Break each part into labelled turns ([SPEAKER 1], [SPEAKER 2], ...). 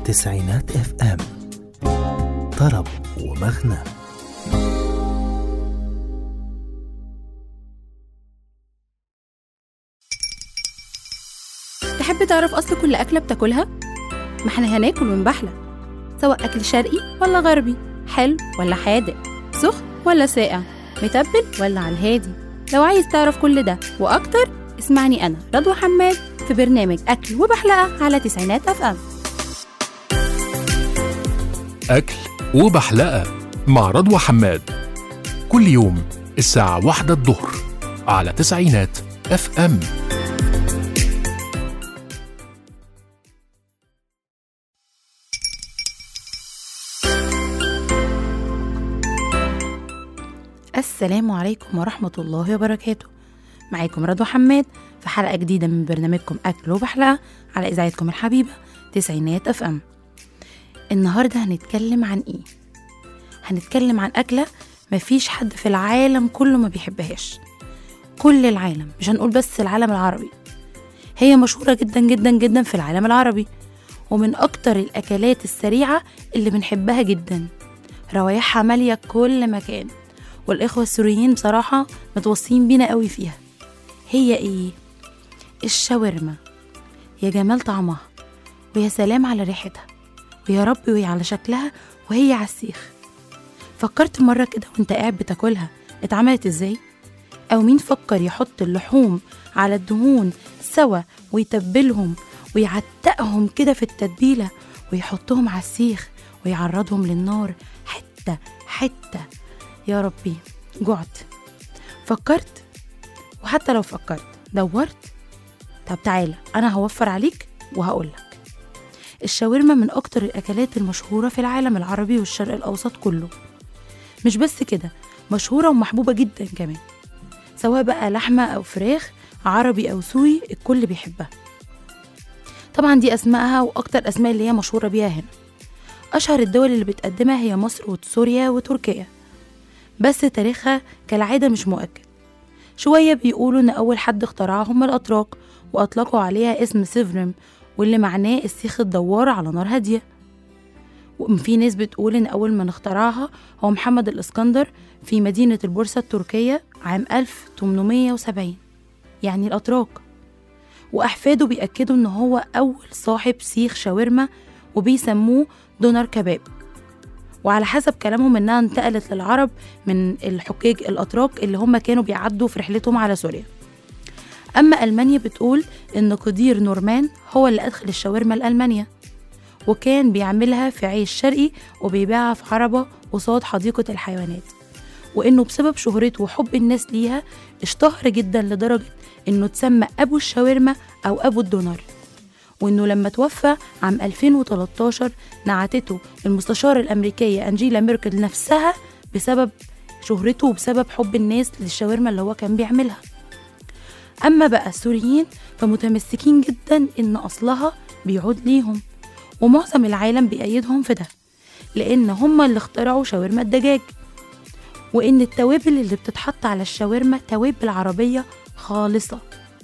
[SPEAKER 1] تسعينات اف ام طرب ومغنى
[SPEAKER 2] تحب تعرف أصل كل أكلة بتاكلها؟ ما احنا هناكل ونبحلى سواء أكل شرقي ولا غربي حلو ولا حادق سخن ولا ساقع متبل ولا على الهادي لو عايز تعرف كل ده وأكتر اسمعني أنا رضوى حماد في برنامج أكل وبحلقة على تسعينات أف أم
[SPEAKER 3] أكل وبحلقة مع رضوى حماد كل يوم الساعة واحدة الظهر على تسعينات اف ام
[SPEAKER 2] السلام عليكم ورحمة الله وبركاته معاكم رضوى حماد في حلقة جديدة من برنامجكم أكل وبحلقة على إذاعتكم الحبيبة تسعينات أف أم النهاردة هنتكلم عن إيه؟ هنتكلم عن أكلة مفيش حد في العالم كله ما بيحبهاش كل العالم مش هنقول بس العالم العربي هي مشهورة جدا جدا جدا في العالم العربي ومن أكتر الأكلات السريعة اللي بنحبها جدا روايحها مالية كل مكان والإخوة السوريين بصراحة متوصيين بينا قوي فيها هي إيه؟ الشاورما يا جمال طعمها ويا سلام على ريحتها ويا رب ويا على شكلها وهي على السيخ فكرت مرة كده وانت قاعد بتاكلها اتعملت ازاي؟ أو مين فكر يحط اللحوم على الدهون سوا ويتبلهم ويعتقهم كده في التتبيلة ويحطهم على السيخ ويعرضهم للنار حتة حتة يا ربي جعت فكرت وحتى لو فكرت دورت طب تعالى أنا هوفر عليك وهقولك الشاورما من أكتر الأكلات المشهورة في العالم العربي والشرق الأوسط كله مش بس كده مشهورة ومحبوبة جدا كمان سواء بقى لحمة أو فراخ عربي أو سوري الكل بيحبها طبعا دي أسمائها وأكتر أسماء اللي هي مشهورة بيها هنا أشهر الدول اللي بتقدمها هي مصر وسوريا وتركيا بس تاريخها كالعادة مش مؤكد شوية بيقولوا إن أول حد اخترعها هم الأتراك وأطلقوا عليها اسم سيفرم واللي معناه السيخ الدوار على نار هادية وفي ناس بتقول إن أول من اخترعها هو محمد الإسكندر في مدينة البورصة التركية عام 1870 يعني الأتراك وأحفاده بيأكدوا إن هو أول صاحب سيخ شاورما وبيسموه دونر كباب وعلى حسب كلامهم إنها انتقلت للعرب من الحجاج الأتراك اللي هم كانوا بيعدوا في رحلتهم على سوريا أما ألمانيا بتقول إن قدير نورمان هو اللي أدخل الشاورما لألمانيا وكان بيعملها في عيش شرقي وبيبيعها في عربة قصاد حديقة الحيوانات وإنه بسبب شهرته وحب الناس ليها اشتهر جدا لدرجة إنه اتسمى أبو الشاورما أو أبو الدونر وإنه لما توفى عام 2013 نعتته المستشارة الأمريكية أنجيلا ميركل نفسها بسبب شهرته وبسبب حب الناس للشاورما اللي هو كان بيعملها أما بقى السوريين فمتمسكين جدا إن أصلها بيعود ليهم ومعظم العالم بيأيدهم في ده لأن هم اللي اخترعوا شاورما الدجاج وإن التوابل اللي بتتحط على الشاورما توابل عربية خالصة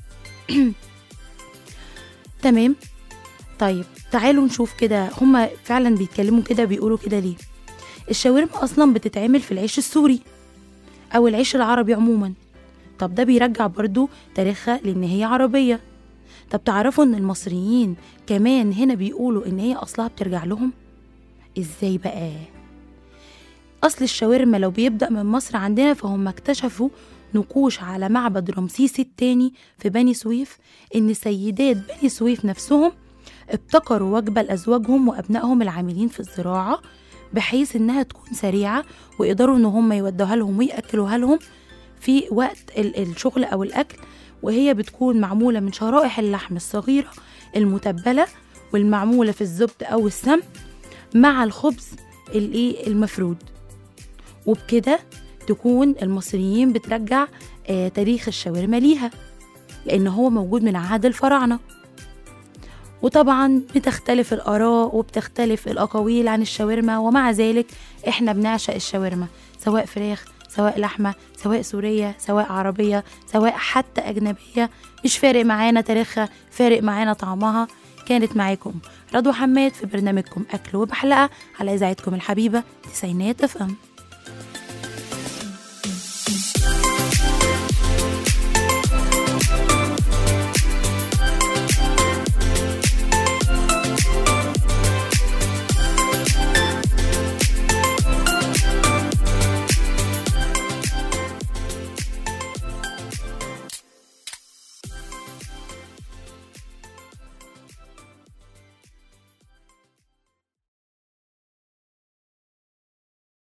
[SPEAKER 2] تمام طيب تعالوا نشوف كده هما فعلا بيتكلموا كده بيقولوا كده ليه الشاورما أصلا بتتعمل في العيش السوري أو العيش العربي عموما طب ده بيرجع برضو تاريخها لأن هي عربية طب تعرفوا إن المصريين كمان هنا بيقولوا إن هي أصلها بترجع لهم إزاي بقى أصل الشاورما لو بيبدأ من مصر عندنا فهم اكتشفوا نقوش على معبد رمسيس الثاني في بني سويف إن سيدات بني سويف نفسهم ابتكروا وجبة لأزواجهم وأبنائهم العاملين في الزراعة بحيث إنها تكون سريعة ويقدروا إن هم يودوها لهم ويأكلوها لهم في وقت ال- الشغل أو الأكل وهي بتكون معمولة من شرائح اللحم الصغيرة المتبلة والمعمولة في الزبد أو السمن مع الخبز الإيه المفرود وبكده تكون المصريين بترجع آه تاريخ الشاورما ليها لأن هو موجود من عهد الفراعنة وطبعا بتختلف الآراء وبتختلف الأقاويل عن الشاورما ومع ذلك إحنا بنعشق الشاورما سواء فراخ سواء لحمة سواء سورية سواء عربية سواء حتى أجنبية مش فارق معانا تاريخها فارق معانا طعمها كانت معاكم رضوى حماد في برنامجكم أكل وبحلقة على إذاعتكم الحبيبة تسعينات اف ام